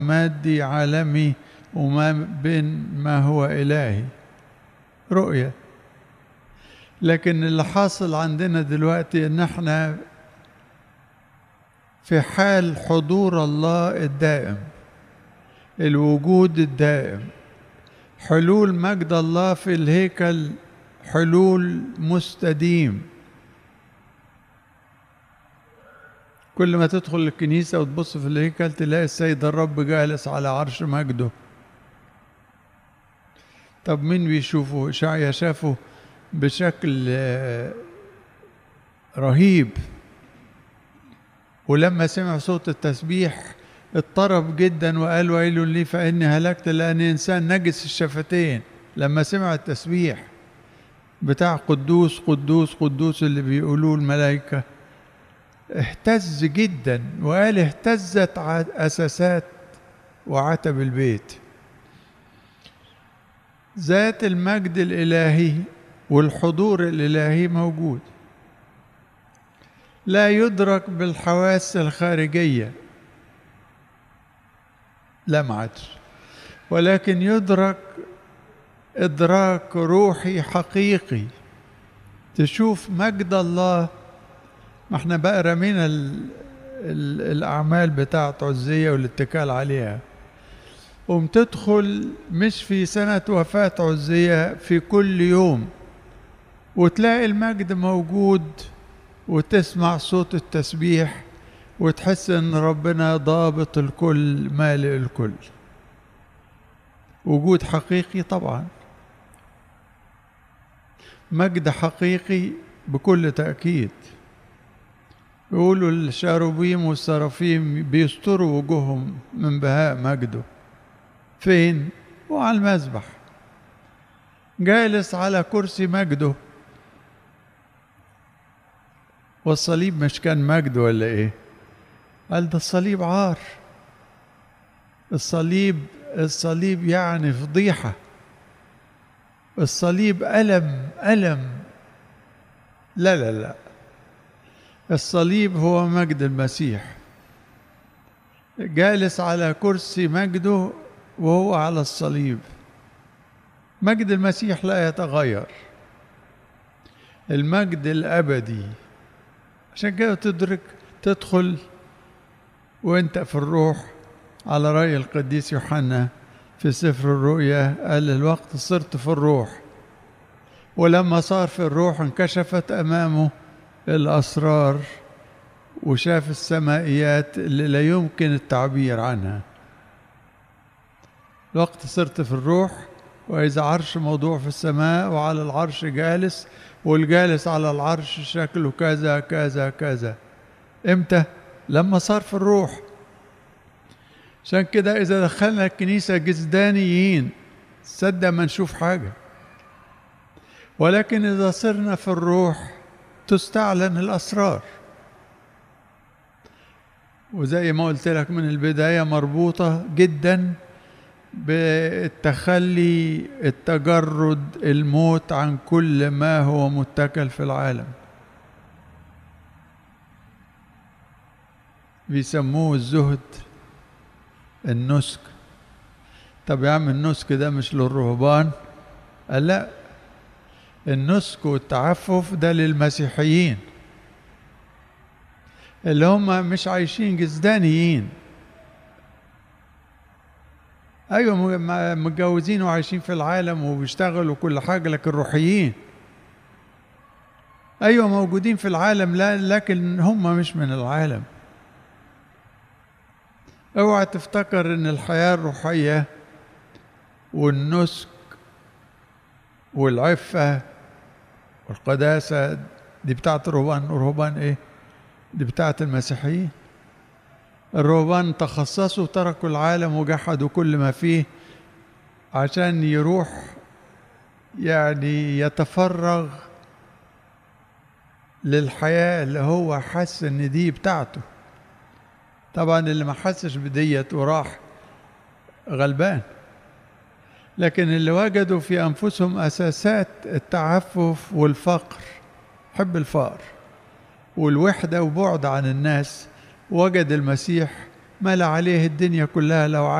مادي عالمي وما بين ما هو إلهي رؤية لكن اللي حاصل عندنا دلوقتي ان احنا في حال حضور الله الدائم الوجود الدائم حلول مجد الله في الهيكل حلول مستديم كل ما تدخل الكنيسة وتبص في الهيكل تلاقي السيد الرب جالس على عرش مجده طب مين بيشوفه إشعيا شافه بشكل رهيب ولما سمع صوت التسبيح اضطرب جدا وقال ويل لي فإني هلكت لأني إنسان نجس الشفتين لما سمع التسبيح بتاع قدوس قدوس قدوس اللي بيقولوه الملائكة اهتز جدا وقال اهتزت أساسات وعتب البيت ذات المجد الإلهي والحضور الإلهي موجود لا يدرك بالحواس الخارجية لا ما عادش ولكن يدرك إدراك روحي حقيقي تشوف مجد الله ما احنا بقى رمينا ال ال الأعمال بتاعة عزية والاتكال عليها قوم تدخل مش في سنة وفاة عزية في كل يوم وتلاقي المجد موجود وتسمع صوت التسبيح وتحس ان ربنا ضابط الكل مالئ الكل وجود حقيقي طبعا مجد حقيقي بكل تأكيد يقولوا الشاروبيم والسرافيم بيستروا وجوههم من بهاء مجده فين وعلى المذبح جالس على كرسي مجده والصليب مش كان مجد ولا ايه قال ده الصليب عار الصليب الصليب يعني فضيحة الصليب ألم ألم لا لا لا الصليب هو مجد المسيح جالس على كرسي مجده وهو على الصليب مجد المسيح لا يتغير المجد الأبدي عشان كده تدرك تدخل وانت في الروح على رأي القديس يوحنا في سفر الرؤيا قال الوقت صرت في الروح ولما صار في الروح انكشفت أمامه الأسرار وشاف السمائيات اللي لا يمكن التعبير عنها الوقت صرت في الروح وإذا عرش موضوع في السماء وعلى العرش جالس والجالس على العرش شكله كذا كذا كذا امتى لما صار في الروح عشان كده اذا دخلنا الكنيسة جزدانيين صدق ما نشوف حاجة ولكن اذا صرنا في الروح تستعلن الاسرار وزي ما قلت لك من البداية مربوطة جدا بالتخلي التجرد الموت عن كل ما هو متكل في العالم بيسموه الزهد النسك طب يا عم النسك ده مش للرهبان قال لا النسك والتعفف ده للمسيحيين اللي هم مش عايشين جزدانيين ايوه متجوزين وعايشين في العالم وبيشتغلوا كل حاجه لكن روحيين ايوه موجودين في العالم لا لكن هم مش من العالم اوعى تفتكر ان الحياه الروحيه والنسك والعفه والقداسه دي بتاعت الرهبان الرهبان ايه دي بتاعت المسيحيين الرهبان تخصصوا تركوا العالم وجحدوا كل ما فيه عشان يروح يعني يتفرغ للحياة اللي هو حس ان دي بتاعته طبعا اللي ما حسش بديت وراح غلبان لكن اللي وجدوا في انفسهم اساسات التعفف والفقر حب الفقر والوحده وبعد عن الناس وجد المسيح ملا عليه الدنيا كلها لو